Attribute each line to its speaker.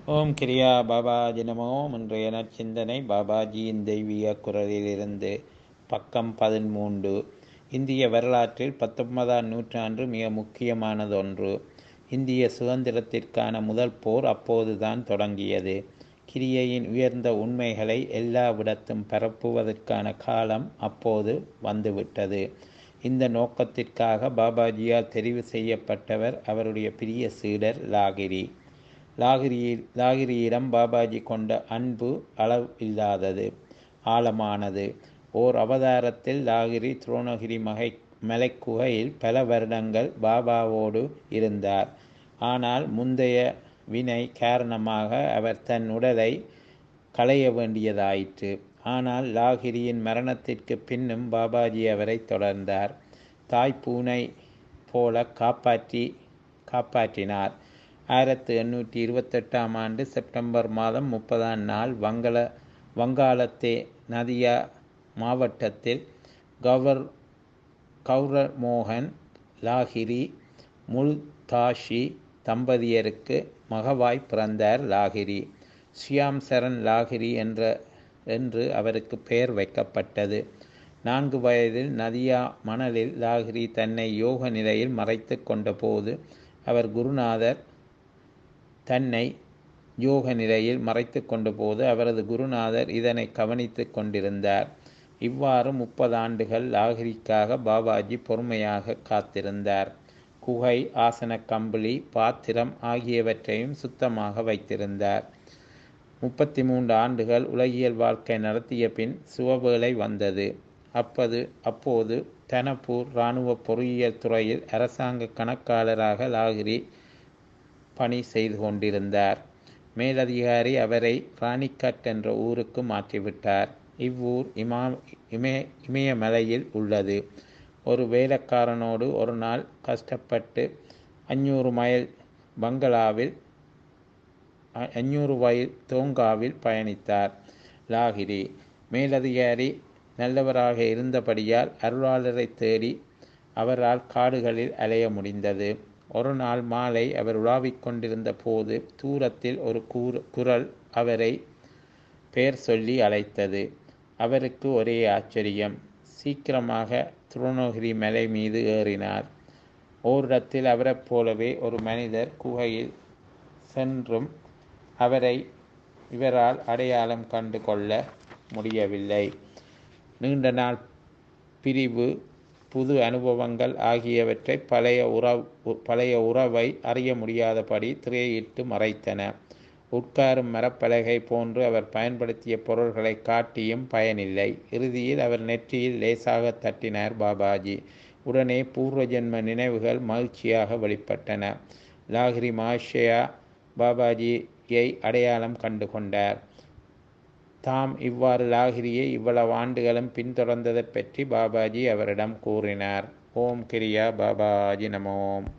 Speaker 1: ஓம் கிரியா பாபாஜி நமோ இன்றைய நற்சிந்தனை பாபாஜியின் தெய்வீக குரலிலிருந்து பக்கம் பதிமூன்று இந்திய வரலாற்றில் பத்தொன்பதாம் நூற்றாண்டு மிக முக்கியமானதொன்று இந்திய சுதந்திரத்திற்கான முதல் போர் அப்போதுதான் தொடங்கியது கிரியையின் உயர்ந்த உண்மைகளை எல்லாவிடத்தும் பரப்புவதற்கான காலம் அப்போது வந்துவிட்டது இந்த நோக்கத்திற்காக பாபாஜியால் தெரிவு செய்யப்பட்டவர் அவருடைய பிரிய சீடர் லாகிரி லாகிரியில் லாகிரியிடம் பாபாஜி கொண்ட அன்பு அளவு இல்லாதது ஆழமானது ஓர் அவதாரத்தில் லாகிரி துரோணகிரி மகை மலைக்குகையில் பல வருடங்கள் பாபாவோடு இருந்தார் ஆனால் முந்தைய வினை காரணமாக அவர் தன் உடலை களைய வேண்டியதாயிற்று ஆனால் லாகிரியின் மரணத்திற்கு பின்னும் பாபாஜி அவரை தொடர்ந்தார் தாய் பூனை போல காப்பாற்றி காப்பாற்றினார் ஆயிரத்தி எண்ணூற்றி இருபத்தெட்டாம் ஆண்டு செப்டம்பர் மாதம் முப்பதாம் நாள் வங்கள வங்காளத்தே நதியா மாவட்டத்தில் கவர் கௌரர் மோகன் லாகிரி முல்தாஷி தம்பதியருக்கு மகவாய் பிறந்தார் லாகிரி ஷியாம் சரண் லாகிரி என்ற என்று அவருக்கு பெயர் வைக்கப்பட்டது நான்கு வயதில் நதியா மணலில் லாகிரி தன்னை யோக நிலையில் மறைத்து கொண்டபோது அவர் குருநாதர் தன்னை யோக நிலையில் மறைத்து கொண்டபோது அவரது குருநாதர் இதனை கவனித்து கொண்டிருந்தார் இவ்வாறு முப்பது ஆண்டுகள் லாகிரிக்காக பாபாஜி பொறுமையாக காத்திருந்தார் குகை ஆசன கம்பளி பாத்திரம் ஆகியவற்றையும் சுத்தமாக வைத்திருந்தார் முப்பத்தி மூன்று ஆண்டுகள் உலகியல் வாழ்க்கை நடத்திய பின் சுவவேளை வந்தது அப்பது அப்போது தனப்பூர் இராணுவ பொறியியல் துறையில் அரசாங்க கணக்காளராக லாகிரி பணி செய்து கொண்டிருந்தார் மேலதிகாரி அவரை ராணிக்கட் என்ற ஊருக்கு மாற்றிவிட்டார் இவ்வூர் இமா இமய இமயமலையில் உள்ளது ஒரு வேலைக்காரனோடு ஒரு நாள் கஷ்டப்பட்டு அஞ்சூறு மைல் பங்களாவில் அஞ்சூறு மைல் தோங்காவில் பயணித்தார் லாகிரி மேலதிகாரி நல்லவராக இருந்தபடியால் அருளாளரை தேடி அவரால் காடுகளில் அலைய முடிந்தது ஒரு நாள் மாலை அவர் உலாவிக் கொண்டிருந்த போது தூரத்தில் ஒரு குரல் அவரை பெயர் சொல்லி அழைத்தது அவருக்கு ஒரே ஆச்சரியம் சீக்கிரமாக துரோணகிரி மலை மீது ஏறினார் ஓரிடத்தில் அவரைப் போலவே ஒரு மனிதர் குகையில் சென்றும் அவரை இவரால் அடையாளம் கண்டு கொள்ள முடியவில்லை நீண்ட நாள் பிரிவு புது அனுபவங்கள் ஆகியவற்றை பழைய உறவு பழைய உறவை அறிய முடியாதபடி திரையிட்டு மறைத்தன உட்காரும் மரப்பலகை போன்று அவர் பயன்படுத்திய பொருள்களை காட்டியும் பயனில்லை இறுதியில் அவர் நெற்றியில் லேசாக தட்டினார் பாபாஜி உடனே பூர்வ ஜென்ம நினைவுகள் மகிழ்ச்சியாக வெளிப்பட்டன லாகிரி மாஷயா பாபாஜியை அடையாளம் கண்டு கொண்டார் தாம் இவ்வாறு லாகிரியை இவ்வளவு ஆண்டுகளும் பின்தொடர்ந்ததை பற்றி பாபாஜி அவரிடம் கூறினார் ஓம் கிரியா பாபாஜி நமோம்